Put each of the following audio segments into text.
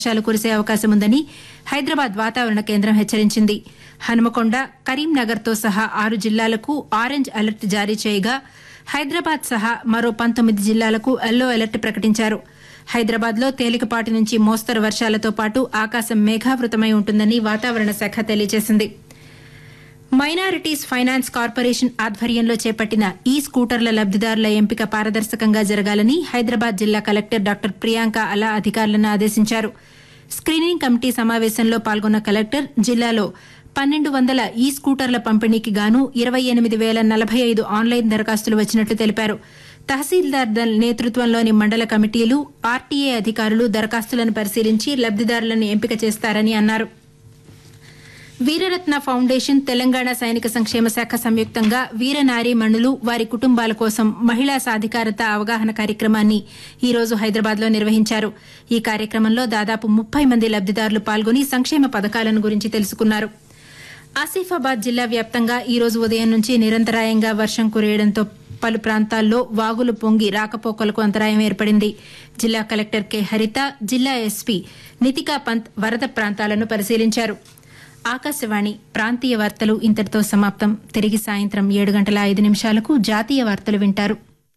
వర్షాలు కురిసే అవకాశం ఉందని హైదరాబాద్ వాతావరణ కేంద్రం హెచ్చరించింది హనుమకొండ కరీంనగర్తో సహా ఆరు జిల్లాలకు ఆరెంజ్ అలర్ట్ జారీ చేయగా హైదరాబాద్ సహా మరో పంతొమ్మిది జిల్లాలకు ఎల్లో అలర్ట్ ప్రకటించారు హైదరాబాద్లో తేలికపాటి నుంచి మోస్తరు వర్షాలతో పాటు ఆకాశం మేఘావృతమై ఉంటుందని వాతావరణ శాఖ తెలియజేసింది మైనారిటీస్ ఫైనాన్స్ కార్పొరేషన్ ఆధ్వర్యంలో చేపట్టిన ఈ స్కూటర్ల లబ్దిదారుల ఎంపిక పారదర్శకంగా జరగాలని హైదరాబాద్ జిల్లా కలెక్టర్ డాక్టర్ ప్రియాంక అలా అధికారులను ఆదేశించారు స్క్రీనింగ్ కమిటీ సమావేశంలో పాల్గొన్న కలెక్టర్ జిల్లాలో పన్నెండు వందల ఈ స్కూటర్ల పంపిణీకి గాను ఇరవై ఎనిమిది వేల నలభై ఐదు ఆన్లైన్ దరఖాస్తులు వచ్చినట్లు తెలిపారు తహసీల్దార్ దల్ నేతృత్వంలోని మండల కమిటీలు ఆర్టీఏ అధికారులు దరఖాస్తులను పరిశీలించి లబ్దిదారులను ఎంపిక చేస్తారని అన్నారు వీరరత్న ఫౌండేషన్ తెలంగాణ సైనిక సంక్షేమ శాఖ సంయుక్తంగా వీరనారీమణులు వారి కుటుంబాల కోసం మహిళా సాధికారత అవగాహన కార్యక్రమాన్ని ఈ రోజు హైదరాబాద్లో నిర్వహించారు ఈ కార్యక్రమంలో దాదాపు ముప్పై మంది లబ్దిదారులు పాల్గొని సంక్షేమ పథకాలను గురించి తెలుసుకున్నారు ఆసిఫాబాద్ జిల్లా వ్యాప్తంగా ఈ రోజు ఉదయం నుంచి నిరంతరాయంగా వర్షం కురియడంతో పలు ప్రాంతాల్లో వాగులు పొంగి రాకపోకలకు అంతరాయం ఏర్పడింది జిల్లా కలెక్టర్ కె హరిత జిల్లా ఎస్పీ నితికా పంత్ వరద ప్రాంతాలను పరిశీలించారు ఆకాశవాణి ప్రాంతీయ వార్తలు ఇంతటితో సమాప్తం తిరిగి సాయంత్రం ఏడు గంటల ఐదు నిమిషాలకు జాతీయ వార్తలు వింటారు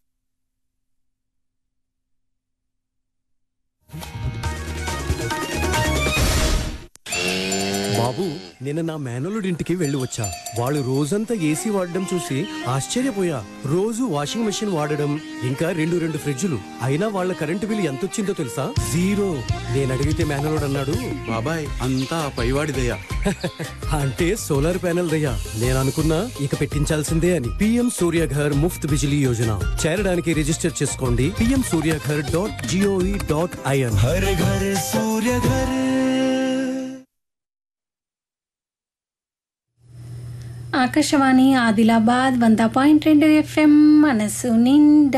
బాబు నిన్న నా మేనలుడింటికి వెళ్ళి వచ్చా వాళ్ళు రోజంతా ఏసీ వాడడం చూసి ఆశ్చర్యపోయా రోజు వాషింగ్ మెషిన్ వాడడం ఇంకా రెండు రెండు ఫ్రిడ్జులు అయినా వాళ్ళ కరెంటు బిల్ ఎంత వచ్చిందో తెలుసా జీరో నేను అడిగితే మేనలోడు అన్నాడు బాబాయ్ అంతా ఆ పైవాడిదయ్యా అంటే సోలార్ ప్యానెల్ దయ్యా నేను అనుకున్నా ఇక పెట్టించాల్సిందే అని పిఎం సూర్యఘర్ ముఫ్త్ బిజిలీ యోజన చేరడానికి రిజిస్టర్ చేసుకోండి PM Suryaghar dot gov dot IN Har Ghar Surya Ghar Akashvani Adilabad వంద పాయింట్ రెండు ఎఫ్ఎం మనసు నిండా